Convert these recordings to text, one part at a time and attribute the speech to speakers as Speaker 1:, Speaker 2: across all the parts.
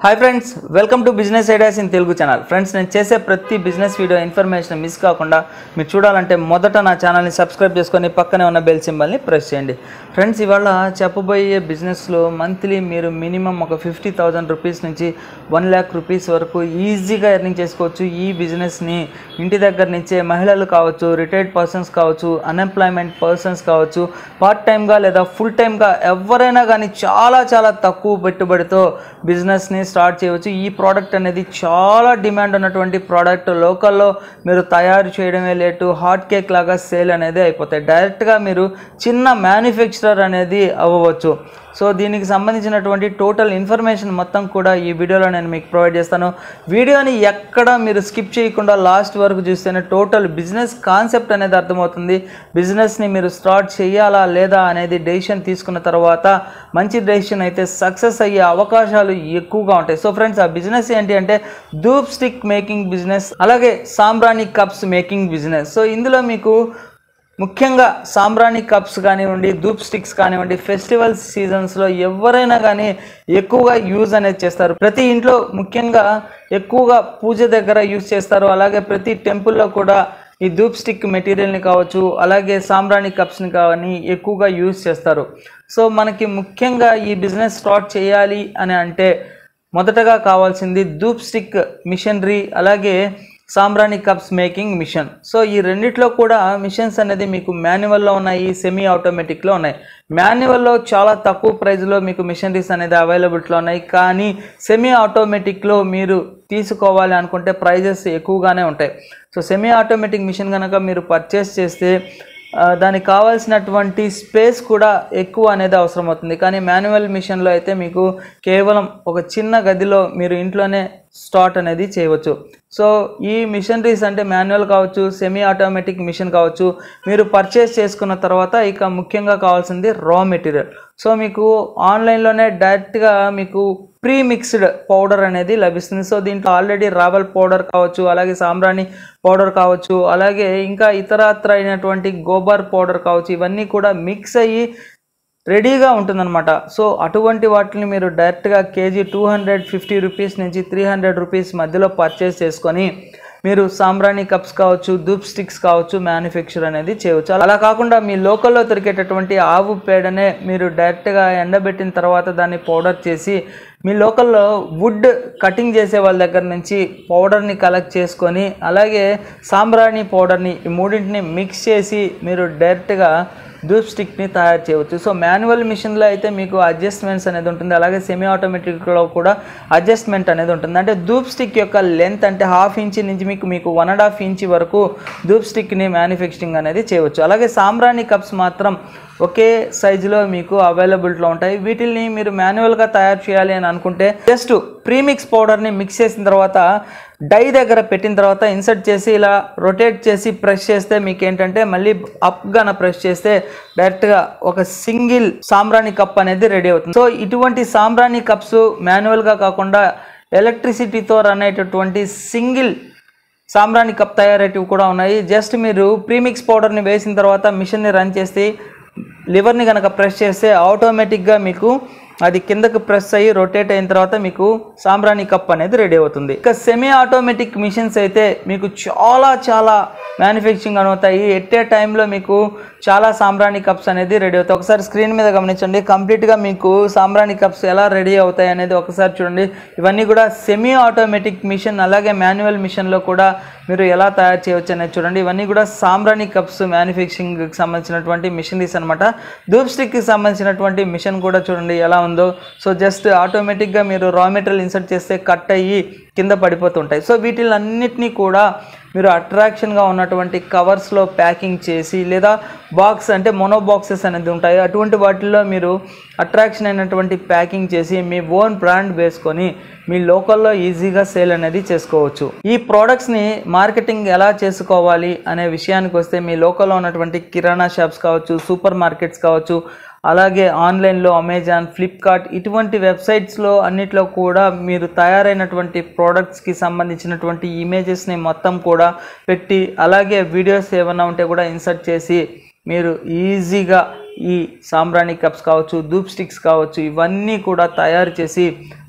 Speaker 1: hi friends welcome to business ideas in Telugu channel friends నేను చేసే ప్రతి బిజినెస్ వీడియో ఇన్ఫర్మేషన్ మిస్ కాకుండా మీరు చూడాలంటే మొదట నా ఛానల్ని సబ్స్క్రైబ్ చేసుకొని పక్కనే ఉన్న బెల్ సింబల్ని ప్రెస్ చేయండి ఫ్రెండ్స్ ఇవాళ చెప్పబోయే బిజినెస్లో మంత్లీ మీరు మినిమం ఒక ఫిఫ్టీ థౌజండ్ రూపీస్ నుంచి వన్ ల్యాక్ రూపీస్ వరకు ఈజీగా ఎర్నింగ్ చేసుకోవచ్చు ఈ బిజినెస్ని ఇంటి దగ్గర నుంచే మహిళలు కావచ్చు రిటైర్డ్ పర్సన్స్ కావచ్చు అన్ఎంప్లాయ్మెంట్ పర్సన్స్ కావచ్చు పార్ట్ టైమ్గా లేదా ఫుల్ టైమ్గా ఎవరైనా కానీ చాలా చాలా తక్కువ పెట్టుబడితో బిజినెస్ని స్టార్ట్ చేయవచ్చు ఈ ప్రోడక్ట్ అనేది చాలా డిమాండ్ ఉన్నటువంటి ప్రోడక్ట్ లోకల్లో మీరు తయారు చేయడమే లేటు హాట్ కేక్ లాగా సేల్ అనేది అయిపోతాయి డైరెక్ట్గా మీరు చిన్న మ్యానుఫ్యాక్చరర్ అనేది అవ్వవచ్చు సో దీనికి సంబంధించినటువంటి టోటల్ ఇన్ఫర్మేషన్ మొత్తం కూడా ఈ వీడియోలో నేను మీకు ప్రొవైడ్ చేస్తాను వీడియోని ఎక్కడ మీరు స్కిప్ చేయకుండా లాస్ట్ వరకు చూస్తేనే టోటల్ బిజినెస్ కాన్సెప్ట్ అనేది అర్థమవుతుంది బిజినెస్ని మీరు స్టార్ట్ చేయాలా లేదా అనేది డెసిషన్ తీసుకున్న తర్వాత మంచి డెసిషన్ అయితే సక్సెస్ అయ్యే అవకాశాలు ఎక్కువగా ఉంటాయి సో ఫ్రెండ్స్ ఆ బిజినెస్ ఏంటి అంటే ధూప్ స్టిక్ మేకింగ్ బిజినెస్ అలాగే సాంబ్రాణి కప్స్ మేకింగ్ బిజినెస్ సో ఇందులో మీకు ముఖ్యంగా సాంబ్రాణి కప్స్ కానివ్వండి ధూప్ స్టిక్స్ కానివ్వండి ఫెస్టివల్ సీజన్స్లో ఎవరైనా కానీ ఎక్కువగా యూజ్ అనేది చేస్తారు ప్రతి ఇంట్లో ముఖ్యంగా ఎక్కువగా పూజ దగ్గర యూజ్ చేస్తారు అలాగే ప్రతి టెంపుల్లో కూడా ఈ ధూప్ స్టిక్ మెటీరియల్ని కావచ్చు అలాగే సాంబ్రాణి కప్స్ని కానీ ఎక్కువగా యూజ్ చేస్తారు సో మనకి ముఖ్యంగా ఈ బిజినెస్ స్టార్ట్ చేయాలి అని అంటే మొదటగా కావాల్సింది ధూప్ స్టిక్ మిషనరీ అలాగే సాంబ్రాణి కప్స్ మేకింగ్ మిషన్ సో ఈ రెండిట్లో కూడా మిషన్స్ అనేది మీకు మాన్యువల్లో ఉన్నాయి సెమీ ఆటోమేటిక్లో ఉన్నాయి మాన్యువల్లో చాలా తక్కువ ప్రైస్లో మీకు మిషనరీస్ అనేది అవైలబిలిటీలో ఉన్నాయి కానీ సెమీ ఆటోమేటిక్లో మీరు తీసుకోవాలి అనుకుంటే ప్రైజెస్ ఎక్కువగానే ఉంటాయి సో సెమీ ఆటోమేటిక్ మిషన్ కనుక మీరు పర్చేస్ చేస్తే ఆ, దానికి కావాల్సినటువంటి స్పేస్ కూడా ఎక్కువ అనేది అవసరం అవుతుంది కానీ మాన్యువల్ మిషన్లో అయితే మీకు కేవలం ఒక చిన్న గదిలో మీరు ఇంట్లోనే స్టార్ట్ అనేది చేయవచ్చు సో ఈ మిషనరీస్ అంటే మాన్యువల్ కావచ్చు సెమీ ఆటోమేటిక్ మిషన్ కావచ్చు మీరు పర్చేస్ చేసుకున్న తర్వాత ఇక ముఖ్యంగా కావాల్సింది రా మెటీరియల్ సో మీకు ఆన్లైన్లోనే డైరెక్ట్గా మీకు ప్రీ మిక్స్డ్ పౌడర్ అనేది లభిస్తుంది సో దీంట్లో ఆల్రెడీ రావల్ పౌడర్ కావచ్చు అలాగే సాంబ్రాణి పౌడర్ కావచ్చు అలాగే ఇంకా ఇతరత్ర అయినటువంటి గోబర్ పౌడర్ కావచ్చు ఇవన్నీ కూడా మిక్స్ అయ్యి రెడీగా ఉంటుందన్నమాట సో అటువంటి వాటిని మీరు డైరెక్ట్గా KG two hundred fifty rupees నుంచి త్రీ హండ్రెడ్ రూపీస్ మధ్యలో పర్చేస్ చేసుకొని మీరు సాంబ్రాణి కప్స్ కావచ్చు ధూప్ స్టిక్స్ కావచ్చు మ్యానుఫ్యాక్చర్ అనేది చేయవచ్చు అలా కాకుండా మీ లోకల్లో దొరికేటటువంటి ఆవు పేడనే మీరు డైరెక్ట్గా ఎండబెట్టిన తర్వాత దాన్ని పౌడర్ చేసి మీ లోకల్లో వుడ్ కటింగ్ చేసే వాళ్ళ దగ్గర నుంచి పౌడర్ని కలెక్ట్ చేసుకొని అలాగే సాంబ్రాణి పౌడర్ని ఈ మూడింటిని మిక్స్ చేసి మీరు డైరెక్ట్గా ధూప్ స్టిక్ని తయారు చేయవచ్చు సో మాన్యువల్ మిషన్లో అయితే మీకు అడ్జస్ట్మెంట్స్ అనేది ఉంటుంది అలాగే సెమీ ఆటోమేటిక్లో కూడా అడ్జస్ట్మెంట్ అనేది ఉంటుంది అంటే ధూప్ స్టిక్ యొక్క లెంత్ అంటే హాఫ్ ఇంచ్ నుంచి మీకు మీకు వన్ అండ్ హాఫ్ ఇంచ్ వరకు ధూప్ స్టిక్ని మ్యానుఫ్యాక్చరింగ్ అనేది చేయవచ్చు అలాగే సాంబ్రాణి కప్స్ మాత్రం ఒకే సైజులో మీకు అవైలబిలిటీలో ఉంటాయి వీటిని మీరు మాన్యువల్గా తయారు చేయాలి అని అనుకుంటే జస్ట్ ప్రీమిక్స్ పౌడర్ని మిక్స్ చేసిన తర్వాత డై దగ్గర పెట్టిన తర్వాత ఇన్సర్ట్ చేసి ఇలా రొటేట్ చేసి ప్రెస్ చేస్తే మీకు ఏంటంటే మళ్ళీ అప్గాన ప్రెస్ చేస్తే డైరెక్ట్గా ఒక సింగిల్ సాంబ్రాణి కప్ అనేది రెడీ అవుతుంది సో ఇటువంటి సాంబ్రాణి కప్స్ మాన్యువల్గా కాకుండా ఎలక్ట్రిసిటీతో రన్ అయ్యేటటువంటి సింగిల్ సాంబ్రాణి కప్ తయారేటివి కూడా ఉన్నాయి జస్ట్ మీరు ప్రీమిక్స్ పౌడర్ని వేసిన తర్వాత మిషన్ని రన్ చేసి లివర్ని కనుక ప్రెస్ చేస్తే ఆటోమేటిక్గా మీకు అది కిందకు ప్రెస్ అయ్యి రొటేట్ అయిన తర్వాత మీకు సాంబ్రాణి కప్ అనేది రెడీ అవుతుంది ఇక సెమీ ఆటోమేటిక్ మిషన్స్ అయితే మీకు చాలా చాలా మ్యానుఫ్యాక్చరింగ్ అవుతాయి ఎట్ ఏ టైంలో మీకు చాలా సాంబ్రాణి కప్స్ అనేది రెడీ అవుతాయి ఒకసారి స్క్రీన్ మీద గమనించండి కంప్లీట్గా మీకు సాంబ్రాణి కప్స్ ఎలా రెడీ అవుతాయి అనేది ఒకసారి చూడండి ఇవన్నీ కూడా సెమీ ఆటోమేటిక్ మిషన్ అలాగే మాన్యువల్ మిషన్లో కూడా మీరు ఎలా తయారు చేయవచ్చు అనేది చూడండి ఇవన్నీ కూడా సాంబ్రాణి కప్స్ మ్యానుఫ్యాక్చరింగ్కి సంబంధించినటువంటి మిషనరీస్ అనమాట ధూప్ స్టిక్కి సంబంధించినటువంటి మిషన్ కూడా చూడండి ఎలా ఉందో సో జస్ట్ ఆటోమేటిక్గా మీరు రా మెటీరియల్ ఇన్సర్ట్ చేస్తే కట్ అయ్యి కింద పడిపోతుంటాయి సో వీటిలన్నిటినీ కూడా మీరు అట్రాక్షన్గా ఉన్నటువంటి కవర్స్లో ప్యాకింగ్ చేసి లేదా బాక్స్ అంటే మోనో బాక్సెస్ అనేది ఉంటాయి అటువంటి వాటిల్లో మీరు అట్రాక్షన్ అయినటువంటి ప్యాకింగ్ చేసి మీ ఓన్ బ్రాండ్ వేసుకొని మీ లోకల్లో ఈజీగా సేల్ అనేది చేసుకోవచ్చు ఈ ప్రోడక్ట్స్ని మార్కెటింగ్ ఎలా చేసుకోవాలి అనే విషయానికి వస్తే మీ లోకల్లో ఉన్నటువంటి కిరాణా షాప్స్ కావచ్చు సూపర్ మార్కెట్స్ కావచ్చు అలాగే ఆన్లైన్లో అమెజాన్ ఫ్లిప్కార్ట్ ఇటువంటి వెబ్సైట్స్లో అన్నిట్లో కూడా మీరు తయారైనటువంటి ప్రోడక్ట్స్కి సంబంధించినటువంటి ఇమేజెస్ని మొత్తం కూడా పెట్టి అలాగే వీడియోస్ ఏమైనా ఉంటే కూడా ఇన్సర్ట్ చేసి మీరు ఈజీగా ఈ సాంబ్రాణి కప్స్ కావచ్చు ధూప్ స్టిక్స్ కావచ్చు ఇవన్నీ కూడా తయారు చేసి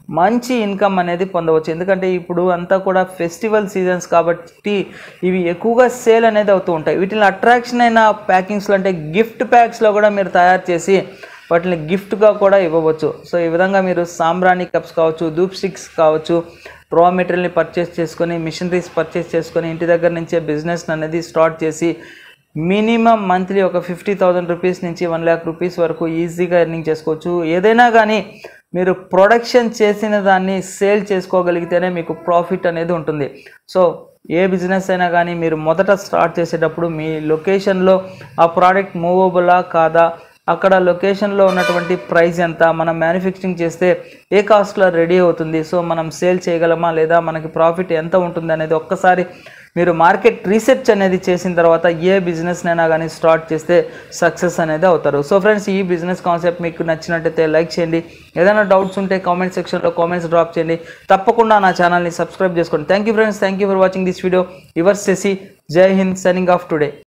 Speaker 1: మంచి ఇన్కమ్ అనేది పొందవచ్చు ఎందుకంటే ఇప్పుడు అంతా కూడా ఫెస్టివల్ సీజన్స్ కాబట్టి ఇవి ఎక్కువగా సేల్ అనేది అవుతూ ఉంటాయి వీటిని అట్రాక్షన్ అయిన ప్యాకింగ్స్లో అంటే గిఫ్ట్ ప్యాక్స్లో కూడా మీరు తయారు చేసి వాటిని గిఫ్ట్గా కూడా ఇవ్వవచ్చు సో ఈ విధంగా మీరు సాంబ్రాణి కప్స్ కావచ్చు ధూప్ స్టిక్స్ కావచ్చు రా మెటీరియల్ని పర్చేస్ చేసుకొని మిషనరీస్ పర్చేస్ చేసుకొని ఇంటి దగ్గర నుంచే బిజినెస్ అనేది స్టార్ట్ చేసి మినిమం మంత్లీ ఒక ఫిఫ్టీ థౌజండ్ రూపీస్ నుంచి వన్ ల్యాక్ రూపీస్ వరకు ఈజీగా ఎర్నింగ్ చేసుకోవచ్చు ఏదైనా కానీ మీరు ప్రొడక్షన్ చేసిన దాన్ని సేల్ చేసుకోగలిగితేనే మీకు ప్రాఫిట్ అనేది ఉంటుంది సో ఏ బిజినెస్ అయినా కానీ మీరు మొదట స్టార్ట్ చేసేటప్పుడు మీ లొకేషన్లో ఆ ప్రోడక్ట్ మూవబులా కాదా అక్కడ లొకేషన్లో ఉన్నటువంటి ప్రైస్ ఎంత మనం మ్యానుఫ్యాక్చరింగ్ చేస్తే ఏ కాస్ట్లో రెడీ అవుతుంది సో మనం సేల్ చేయగలమా లేదా మనకి ప్రాఫిట్ ఎంత ఉంటుంది అనేది ఒక్కసారి మీరు మార్కెట్ రీసెర్చ్ అనేది చేసిన తర్వాత ఏ బిజినెస్నైనా కానీ స్టార్ట్ చేస్తే సక్సెస్ అనేది అవుతారు సో ఫ్రెండ్స్ ఈ బిజినెస్ కాన్సెప్ట్ మీకు నచ్చినట్టయితే లైక్ చేయండి ఏదైనా డౌట్స్ ఉంటే కామెంట్ సెక్షన్లో కామెంట్స్ డ్రాప్ చేయండి తప్పకుండా నా ఛానల్ని సబ్స్క్రైబ్ చేసుకోండి thank you friends thank you for watching this video your సెసి Jai Hind signing off today